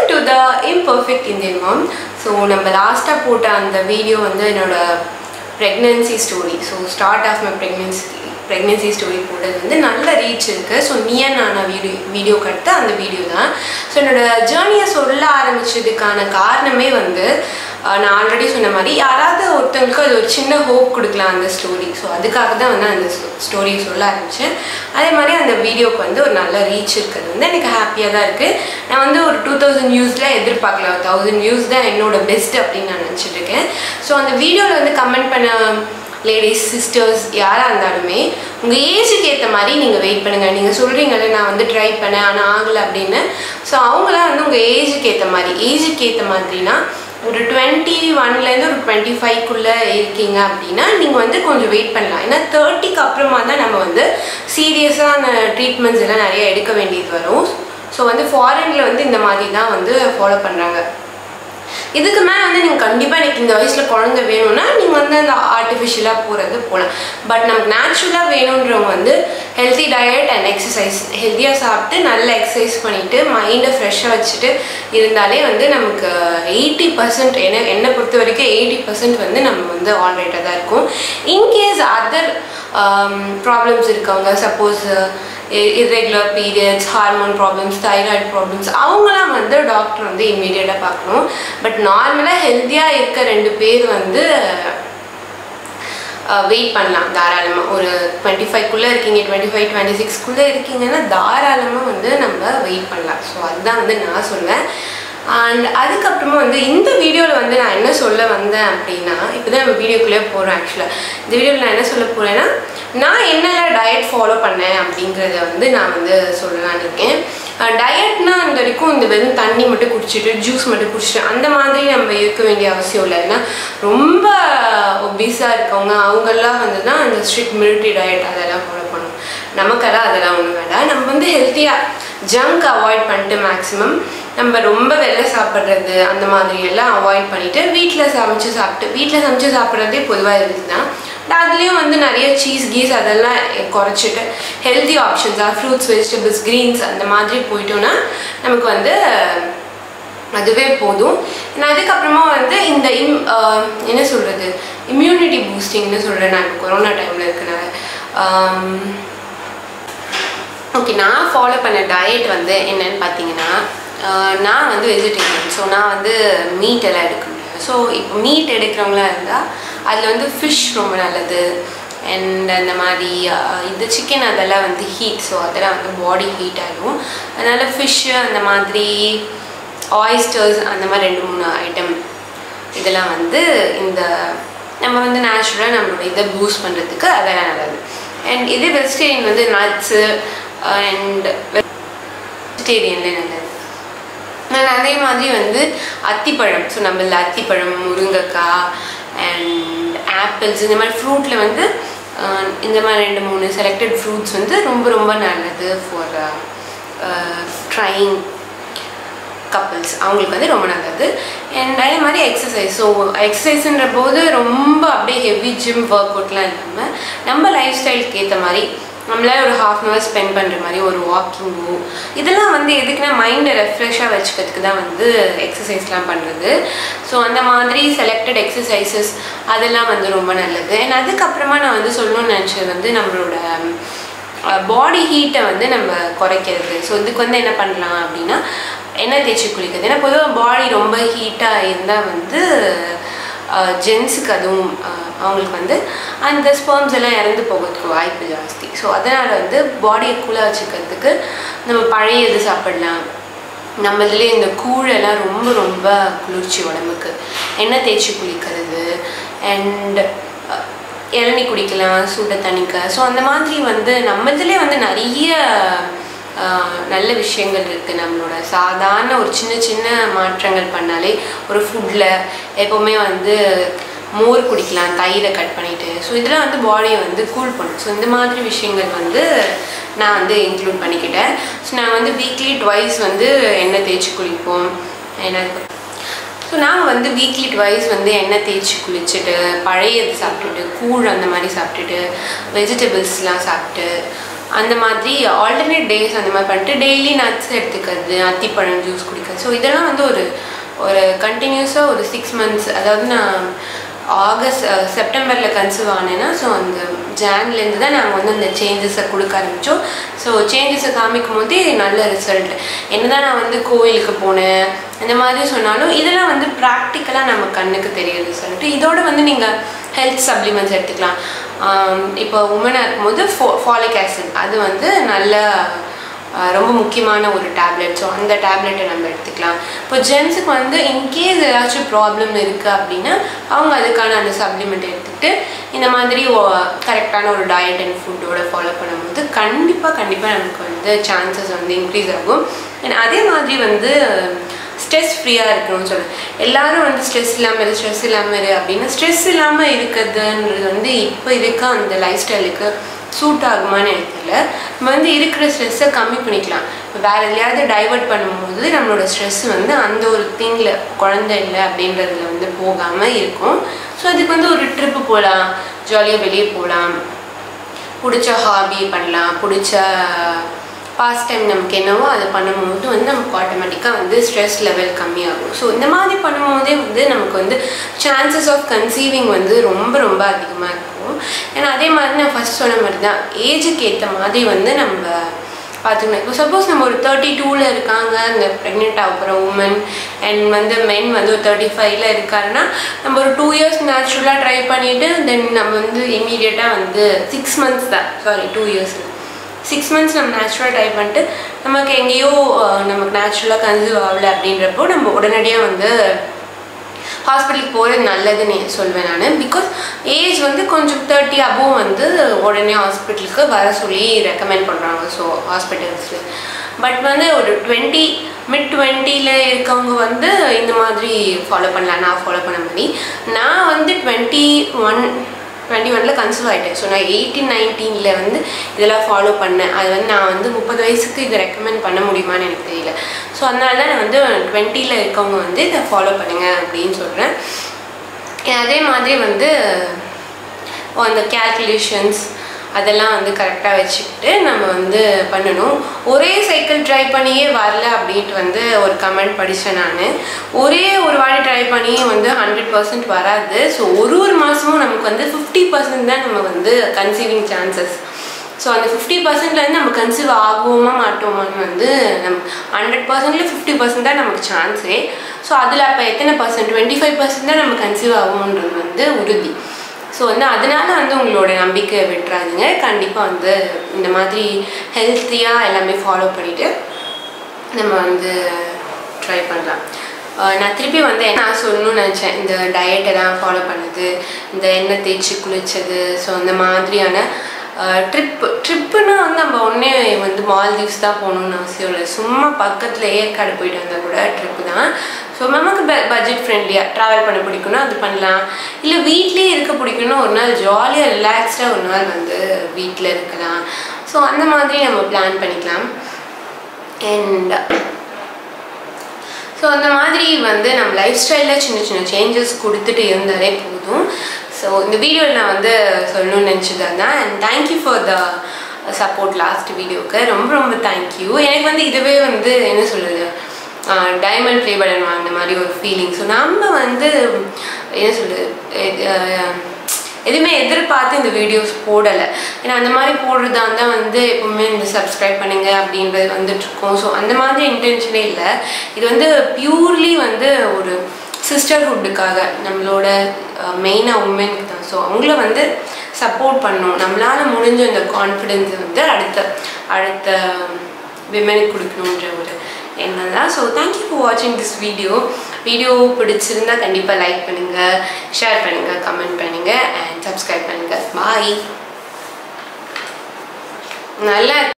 to the imperfect Indian mom so நம்ம லாஸ்ட்டாக போட்ட அந்த வீடியோ வந்து என்னோட pregnancy story so start of my pregnancy pregnancy story போட்டது வந்து நல்ல ரீச் இருக்குது ஸோ நீயா நான் வீடியோ வீடியோக்கு அடுத்து அந்த வீடியோ தான் ஸோ என்னோட ஜேர்னியை சொல்ல ஆரம்பிச்சதுக்கான காரணமே வந்து அஹ், நான் ஆல்ரெடி சொன்ன மாதிரி யாராவது ஒருத்தவங்களுக்கு அது ஒரு சின்ன ஹோப் கொடுக்கலாம் அந்த ஸ்டோரி ஸோ அதுக்காக தான் வந்து அந்த ஸ்டோரியை சொல்ல ஆரம்பித்தேன் அதே மாதிரி அந்த வீடியோக்கு வந்து ஒரு நல்ல ரீச் இருக்கிறது வந்து எனக்கு ஹாப்பியாக தான் இருக்குது நான் வந்து ஒரு டூ தௌசண்ட் வியூஸில் எதிர்பார்க்கல ஒரு தௌசண்ட் வியூஸ் தான் என்னோட பெஸ்ட் அப்படின்னு நான் நினச்சிட்டு இருக்கேன் ஸோ அந்த வீடியோவில் வந்து கமெண்ட் பண்ண லேடிஸ் சிஸ்டர்ஸ் யாராக இருந்தாலுமே உங்கள் ஏஜுக்கு ஏற்ற மாதிரி நீங்கள் வெயிட் பண்ணுங்கள் நீங்கள் சொல்கிறீங்கல்ல நான் வந்து ட்ரை பண்ணேன் ஆனால் ஆகலை அப்படின்னு ஸோ அவங்களாம் வந்து உங்கள் ஏஜுக்கு ஏற்ற மாதிரி ஏஜுக்கு ஏற்ற மாதிரினா ஒரு டுவெண்ட்டி ஒன்லேருந்து ஒரு டுவெண்ட்டி ஃபைவ்க்குள்ளே இருக்கீங்க அப்படின்னா நீங்கள் வந்து கொஞ்சம் வெயிட் பண்ணலாம் ஏன்னா தேர்ட்டிக்கு அப்புறமா தான் நம்ம வந்து சீரியஸான ட்ரீட்மெண்ட்ஸ் எல்லாம் நிறைய எடுக்க வேண்டியது வரும் ஸோ வந்து ஃபாரினில் வந்து இந்த மாதிரி தான் வந்து ஃபாலோ பண்ணுறாங்க இதுக்கு மேலே வந்து நீங்கள் கண்டிப்பாக எனக்கு இந்த வயசில் குழந்தை வேணும்னா நீங்கள் வந்து அந்த ஆர்டிஃபிஷியலாக போகிறது போகலாம் பட் நமக்கு நேச்சுரலாக வேணுன்றவங்க வந்து ஹெல்த்தி டயட் அண்ட் எக்ஸசைஸ் ஹெல்த்தியாக சாப்பிட்டு நல்ல எக்ஸசைஸ் பண்ணிவிட்டு மைண்டை ஃப்ரெஷ்ஷாக வச்சுட்டு இருந்தாலே வந்து நமக்கு எயிட்டி பர்சன்ட் என்ன என்னை பொறுத்த வரைக்கும் எயிட்டி பர்சன்ட் வந்து நம்ம வந்து ஆல்ரைட்டாக தான் இருக்கும் இன்கேஸ் அதர் ப்ராப்ளம்ஸ் இருக்கவங்க suppose irregular periods hormone problems thyroid problems அவங்களாம் வந்து டாக்டர் வந்து இம்மீடியட்டாக பார்க்கணும் பட் நார்மலாக ஹெல்த்தியாக இருக்க ரெண்டு பேர் வந்து வெயிட் பண்ணலாம் தாராளமாக ஒரு டுவெண்ட்டி ஃபைவ்க்குள்ளே இருக்கீங்க டுவெண்ட்டி ஃபைவ் டுவெண்ட்டி சிக்ஸ்க்குள்ளே இருக்கீங்கன்னா தாராளமாக வந்து நம்ம வெயிட் பண்ணலாம் ஸோ அதுதான் வந்து நான் சொல்லுவேன் அண்ட் அதுக்கப்புறமா வந்து இந்த வீடியோவில் வந்து நான் என்ன சொல்ல வந்தேன் அப்படின்னா இப்போ தான் நம்ம வீடியோக்குள்ளே போகிறோம் ஆக்சுவலாக இந்த வீடியோவில் நான் என்ன சொல்ல போகிறேன்னா நான் என்னெல்லாம் டயட் ஃபாலோ பண்ணேன் அப்படிங்கிறத வந்து நான் வந்து சொல்லலான்னு இருக்கேன் டயட்னா இந்த வரைக்கும் இந்த வெறும் தண்ணி மட்டும் குடிச்சிட்டு ஜூஸ் மட்டும் குடிச்சிட்டு அந்த மாதிரி நம்ம இருக்க வேண்டிய அவசியம் இல்லை ஏன்னா ரொம்ப ஒபீஸாக இருக்கவங்க அவங்கெல்லாம் வந்து தான் அந்த ஸ்ட்ரிக்ட் மிலிட்ரி டயட் அதெல்லாம் ஃபாலோ பண்ணணும் நமக்கெல்லாம் அதெல்லாம் ஒன்றும் வேண்டாம் நம்ம வந்து ஹெல்த்தியாக ஜங்க் அவாய்ட் பண்ணிட்டு மேக்ஸிமம் நம்ம ரொம்ப வெளில சாப்பிட்றது அந்த மாதிரி எல்லாம் அவாய்ட் பண்ணிட்டு வீட்டில் சமைச்சு சாப்பிட்டு வீட்டில் சமைச்சு சாப்பிட்றதே பொதுவாக இருந்துச்சுன்னா அதுலேயும் வந்து நிறைய சீஸ் கீஸ் அதெல்லாம் குறைச்சிட்டு ஹெல்தி ஆப்ஷன்ஸாக ஃப்ரூட்ஸ் வெஜிடபிள்ஸ் க்ரீன்ஸ் அந்த மாதிரி போயிட்டோன்னா நமக்கு வந்து அதுவே போதும் நான் அதுக்கப்புறமா வந்து இந்த இம் என்ன சொல்கிறது இம்யூனிட்டி பூஸ்டிங்னு சொல்கிறேன் நான் இப்போ கொரோனா டைமில் இருக்கனால ஓகே நான் ஃபாலோ பண்ண டயட் வந்து என்னன்னு பார்த்தீங்கன்னா நான் வந்து வெஜிடேரியன் ஸோ நான் வந்து மீட் எல்லாம் எடுக்க முடியாது ஸோ இப்போ மீட் எடுக்கிறவங்களா இருந்தால் அதில் வந்து ஃபிஷ் ரொம்ப நல்லது அண்ட் அந்த மாதிரி இந்த சிக்கன் அதெல்லாம் வந்து ஹீட் ஸோ அதெல்லாம் வந்து பாடி ஹீட் ஆகிடும் அதனால் ஃபிஷ்ஷு அந்த மாதிரி ஆயிஸ்டர்ஸ் அந்த மாதிரி ரெண்டு மூணு ஐட்டம் இதெல்லாம் வந்து இந்த நம்ம வந்து நேச்சுரலாக நம்மளோட இதை பூஸ்ட் பண்ணுறதுக்கு அதெல்லாம் நல்லது அண்ட் இது வெஜிடேரியன் வந்து நட்ஸு அண்ட் வெஜிடேரியன்லேயே நல்லது நான் அதே மாதிரி வந்து அத்திப்பழம் ஸோ நம்மள அத்திப்பழம் முருங்கைக்காய் அண்ட் ஆப்பிள்ஸ் இந்த மாதிரி ஃப்ரூட்டில் வந்து இந்த மாதிரி ரெண்டு மூணு செலக்டட் ஃப்ரூட்ஸ் வந்து ரொம்ப ரொம்ப நல்லது ஃபார் ட்ரைங் கப்புள்ஸ் அவங்களுக்கு வந்து ரொம்ப நல்லது அண்ட் அதே மாதிரி எக்ஸசைஸ் ஸோ எக்ஸசைஸுன்ற போது ரொம்ப அப்படியே ஹெவி ஜிம் ஒர்க் அவுட்லாம் இல்லாமல் நம்ம லைஃப் ஸ்டைலுக்கு ஏற்ற மாதிரி நம்மளால ஒரு ஹாஃப் அன் ஹவர் ஸ்பெண்ட் பண்ணுற மாதிரி ஒரு வாக்கிங்கோ இதெல்லாம் வந்து எதுக்குன்னா மைண்டை ரெஃப்ரெஷ்ஷாக வச்சுக்கிறதுக்கு தான் வந்து எக்ஸசைஸ்லாம் பண்ணுறது ஸோ அந்த மாதிரி செலக்டட் எக்ஸசைசஸ் அதெல்லாம் வந்து ரொம்ப நல்லது அண்ட் அதுக்கப்புறமா நான் வந்து சொல்லணும்னு நினச்சது வந்து நம்மளோட பாடி ஹீட்டை வந்து நம்ம குறைக்கிறது ஸோ இதுக்கு வந்து என்ன பண்ணலாம் அப்படின்னா எண்ணெய் தேய்ச்சி குளிக்கிறது ஏன்னா பொதுவாக பாடி ரொம்ப ஹீட்டாக இருந்தால் வந்து ஜென்ஸுக்கு அதுவும் அவங்களுக்கு வந்து அந்த ஸ்பெர்ம்ஸ் எல்லாம் இறந்து போகிறதுக்கு வாய்ப்பு ஜாஸ்தி ஸோ அதனால் வந்து பாடியை கூலாக வச்சுக்கிறதுக்கு நம்ம பழைய இது சாப்பிடலாம் நம்ம இதுலேயே இந்த கூழெல்லாம் ரொம்ப ரொம்ப குளிர்ச்சி உடம்புக்கு எண்ணெய் தேய்ச்சி குளிக்கிறது அண்ட் இளநி குடிக்கலாம் சூட தணிக்க ஸோ அந்த மாதிரி வந்து நம்ம இதுலேயே வந்து நிறைய நல்ல விஷயங்கள் இருக்குது நம்மளோட சாதாரண ஒரு சின்ன சின்ன மாற்றங்கள் பண்ணாலே ஒரு ஃபுட்டில் எப்போவுமே வந்து மோர் குடிக்கலாம் தயிரை கட் பண்ணிவிட்டு ஸோ இதெல்லாம் வந்து பாடியை வந்து கூல் பண்ணும் ஸோ இந்த மாதிரி விஷயங்கள் வந்து நான் வந்து இன்க்ளூட் பண்ணிக்கிட்டேன் ஸோ நான் வந்து வீக்லி ட்வைஸ் வந்து எண்ணெய் தேய்ச்சி குளிப்போம் எனக்கு ஸோ நாங்கள் வந்து வீக்லி ட்வைஸ் வந்து எண்ணெய் தேய்ச்சி குளிச்சுட்டு பழையது சாப்பிட்டுட்டு கூழ் அந்த மாதிரி சாப்பிட்டுட்டு வெஜிடபிள்ஸ்லாம் சாப்பிட்டு அந்த மாதிரி ஆல்டர்னேட் டேஸ் அந்த மாதிரி பண்ணிட்டு டெய்லி நட்ஸ் எடுத்துக்கிறது அத்திப்பழம் ஜூஸ் குடிக்கிறது ஸோ இதெல்லாம் வந்து ஒரு ஒரு கண்டினியூஸாக ஒரு சிக்ஸ் மந்த்ஸ் அதாவது நான் ஆகஸ்ட் செப்டம்பரில் கன்சீவ் ஆனேன்னா ஸோ அந்த ஜான்லேருந்து தான் நாங்கள் வந்து அந்த சேஞ்சஸை கொடுக்க ஆரம்பித்தோம் ஸோ சேஞ்சஸை காமிக்கும் போதே நல்ல ரிசல்ட் என்னதான் நான் வந்து கோயிலுக்கு போனேன் இந்த மாதிரி சொன்னாலும் இதெல்லாம் வந்து ப்ராக்டிக்கலாக நம்ம கண்ணுக்கு தெரியும் ரிசல்ட் இதோட வந்து நீங்கள் ஹெல்த் சப்ளிமெண்ட்ஸ் எடுத்துக்கலாம் ஆம், இப்போ உமனாக இருக்கும்போது ஃபோ ஃபாலிக் ஆசிட் அது வந்து நல்ல ஆஹ் ரொம்ப முக்கியமான ஒரு டேப்லெட் ஸோ அந்த டேப்லெட்டை நம்ம எடுத்துக்கலாம் இப்போ ஜென்ஸுக்கு வந்து இன்கேஸ் ஏதாச்சும் ப்ராப்ளம் இருக்குது அப்படின்னா அவங்க அதுக்கான அந்த சப்ளிமெண்ட் எடுத்துக்கிட்டு இந்த மாதிரி கரெக்டான ஒரு டயட் அண்ட் ஃபுட்டோட ஃபாலோ பண்ணும்போது கண்டிப்பாக கண்டிப்பாக நமக்கு வந்து சான்சஸ் வந்து இன்க்ரீஸ் ஆகும் and அதே மாதிரி வந்து ஸ்ட்ரெஸ் ஃப்ரீயாக இருக்கணும்னு சொல்லுவேன் எல்லாரும் வந்து ஸ்ட்ரெஸ் இல்லாமல் இரு ஸ்ட்ரெஸ் இல்லாமல் இரு அப்படின்னா ஸ்ட்ரெஸ் இல்லாமல் இருக்கிறதுன்றது வந்து இப்போ இருக்க அந்த லைஃப் ஸ்டைலுக்கு சூட் ஆகுமான்னு எனக்கு தெரியல நம்ம வந்து இருக்கிற ஸ்ட்ரெஸ்ஸை கம்மி பண்ணிக்கலாம் இப்போ வேறு எதையாவது டைவர்ட் பண்ணும்போது நம்மளோட ஸ்ட்ரெஸ் வந்து அந்த ஒரு திங்கில் குழந்தை இல்லை அப்படின்றதுல வந்து போகாமல் இருக்கும் ஸோ அதுக்கு வந்து ஒரு ட்ரிப்பு போகலாம் ஜாலியாக வெளியே போகலாம் பிடிச்ச ஹாபி பண்ணலாம் பிடிச்ச பாஸ்ட் டைம் நமக்கு என்னவோ அதை பண்ணும்போது வந்து நமக்கு ஆட்டோமேட்டிக்காக வந்து ஸ்ட்ரெஸ் லெவல் கம்மியாகும் ஸோ இந்த மாதிரி பண்ணும்போதே வந்து நமக்கு வந்து சான்சஸ் ஆஃப் கன்சீவிங் வந்து ரொம்ப ரொம்ப அதிகமாக இருக்கும் ஏன்னா அதே மாதிரி நான் ஃபஸ்ட் சொன்ன மாதிரி தான் ஏஜுக்கு ஏற்ற மாதிரி வந்து நம்ம பார்த்துக்கணும் இப்போ சப்போஸ் நம்ம ஒரு தேர்ட்டி டூவில் இருக்காங்க இந்த ப்ரெக்னென்ட் ஆகிற உமன் அண்ட் வந்து மென் வந்து ஒரு தேர்ட்டி ஃபைவ்ல இருக்காருன்னா நம்ம ஒரு டூ இயர்ஸ் நேச்சுரலாக ட்ரை பண்ணிவிட்டு தென் நம்ம வந்து இமீடியட்டாக வந்து சிக்ஸ் மந்த்ஸ் தான் sorry two years six months நம்ம நேச்சுரலாக ட்ரை பண்ணிட்டு நமக்கு எங்கேயோ அஹ், நமக்கு நேச்சுரலாக கன்சீவ் ஆகலை அப்படின்றப்போ நம்ம உடனடியாக வந்து ஹாஸ்பிட்டலுக்கு போகிறது நல்லதுன்னு சொல்வேன் நான் பிகாஸ் ஏஜ் வந்து கொஞ்சம் தேர்ட்டி அபோவ் வந்து உடனே ஹாஸ்பிட்டலுக்கு வர சொல்லி ரெக்கமெண்ட் பண்ணுறாங்க ஸோ ஹாஸ்பிட்டல்ஸில் பட் வந்து ஒரு டுவெண்ட்டி மிட் டுவெண்ட்டியில் இருக்கவங்க வந்து இந்த மாதிரி ஃபாலோ பண்ணலாம் நான் ஃபாலோ பண்ண மாதிரி நான் வந்து டுவெண்ட்டி ஒன் டுவெண்ட்டி ஒனில் கன்சீவ் ஆகிட்டேன் ஸோ நான் எயிட்டீன் நைன்டீனில் வந்து இதெல்லாம் ஃபாலோ பண்ணேன் அது வந்து நான் வந்து முப்பது வயசுக்கு இதை ரெக்கமெண்ட் பண்ண முடியுமான்னு எனக்கு தெரியல ஸோ அதனால தான் நான் வந்து டுவெண்ட்டியில் இருக்கவங்க வந்து இதை ஃபாலோ பண்ணுங்க அப்படின்னு சொல்கிறேன் அதே மாதிரி வந்து அந்த கேல்குலேஷன்ஸ் அதெல்லாம் வந்து கரெக்டாக வச்சுக்கிட்டு நம்ம வந்து பண்ணணும் ஒரே சைக்கிள் ட்ரை பண்ணியே வரல அப்படின்ட்டு வந்து ஒரு கமெண்ட் படித்தேன் நான் ஒரே ஒரு வாட்டி ட்ரை பண்ணியே வந்து ஹண்ட்ரட் பர்சன்ட் வராது ஸோ ஒரு ஒரு மாதமும் நமக்கு வந்து ஃபிஃப்டி பர்சன்ட் தான் நம்ம வந்து கன்சீவிங் சான்சஸ் ஸோ அந்த ஃபிஃப்டி பர்சன்ட்லேருந்து நம்ம கன்சீவ் ஆகுவோமா மாட்டோமான்னு வந்து நம்ம ஹண்ட்ரட் பர்சன்ட்ல ஃபிஃப்டி பர்சன்ட் தான் நமக்கு சான்ஸே ஸோ அதில் அப்போ எத்தனை பர்சன்ட் டுவெண்ட்டி ஃபைவ் பர்சன்ட் தான் நம்ம கன்சீவ் ஆகும்ன்றது வந்து உறுதி ஸோ வந்து அதனால வந்து உங்களோட நம்பிக்கை விட்டுறாதீங்க கண்டிப்பாக வந்து இந்த மாதிரி ஹெல்த்தியாக எல்லாமே ஃபாலோ பண்ணிவிட்டு நம்ம வந்து ட்ரை பண்ணலாம் அஹ் நான் திருப்பி வந்து என்ன நான் சொல்லணும்னு நினச்சேன் இந்த டயட் எல்லாம் ஃபாலோ பண்ணது இந்த எண்ணெய் தேய்ச்சி குளிச்சது ஸோ அந்த மாதிரியான ட்ரிப்பு ட்ரிப்புனா வந்து நம்ம ஒன்றே வந்து மால்தீவ்ஸ் தான் போகணும்னு அவசியம் இல்லை சும்மா பக்கத்தில் ஏற்காடு போயிட்டு வந்தால் கூட ட்ரிப்பு தான் ஸோ நமக்கு ப பட்ஜெட் ஃப்ரெண்ட்லியாக ட்ராவல் பண்ண பிடிக்கும்னா அது பண்ணலாம் இல்லை வீட்லேயே இருக்க பிடிக்கும்னா ஒரு நாள் ஜாலியாக ரிலாக்ஸ்டாக ஒரு நாள் வந்து வீட்டில் இருக்கலாம் ஸோ அந்த மாதிரி நம்ம பிளான் பண்ணிக்கலாம் அண்ட் ஸோ அந்த மாதிரி வந்து நம்ம லைஃப் ஸ்டைலில் சின்ன சின்ன சேஞ்சஸ் கொடுத்துட்டு இருந்தாலே போதும் ஸோ இந்த வீடியோவில் நான் வந்து சொல்லணும்னு நினச்சது தான் and thank you for the support last வீடியோவுக்கு ரொம்ப ரொம்ப தேங்க்யூ எனக்கு வந்து இதுவே வந்து என்ன சொல்கிறது டைமண்ட் ப்ளே பட்டன் வாங்கின மாதிரி ஒரு ஃபீலிங் ஸோ நம்ம வந்து என்ன சொல்கிறது எதுவுமே எதிர்பார்த்து இந்த வீடியோஸ் போடலை ஏன்னா அந்த மாதிரி போடுறதா இருந்தால் வந்து எப்பவுமே இந்த சப்ஸ்கிரைப் பண்ணுங்க அப்படின்றது வந்துட்டுருக்கோம் ஸோ அந்த மாதிரி இன்டென்ஷனே இல்லை இது வந்து பியூர்லி வந்து ஒரு சிஸ்டர்ஹுட்டுக்காக நம்மளோட மெயினாக உமனுக்கு தான் ஸோ அவங்கள வந்து சப்போர்ட் பண்ணணும் நம்மளால் முடிஞ்ச இந்த கான்ஃபிடென்ஸ் வந்து அடுத்த அடுத்த விமனுக்கு கொடுக்கணுன்ற ஒரு எண்ணம் தான் ஸோ தேங்க்யூ ஃபார் வாட்சிங் திஸ் வீடியோ வீடியோ பிடிச்சிருந்தா கண்டிப்பாக லைக் பண்ணுங்கள் ஷேர் பண்ணுங்கள் கமெண்ட் பண்ணுங்கள் அண்ட் சப்ஸ்கிரைப் பண்ணுங்கள் பாய் நல்லா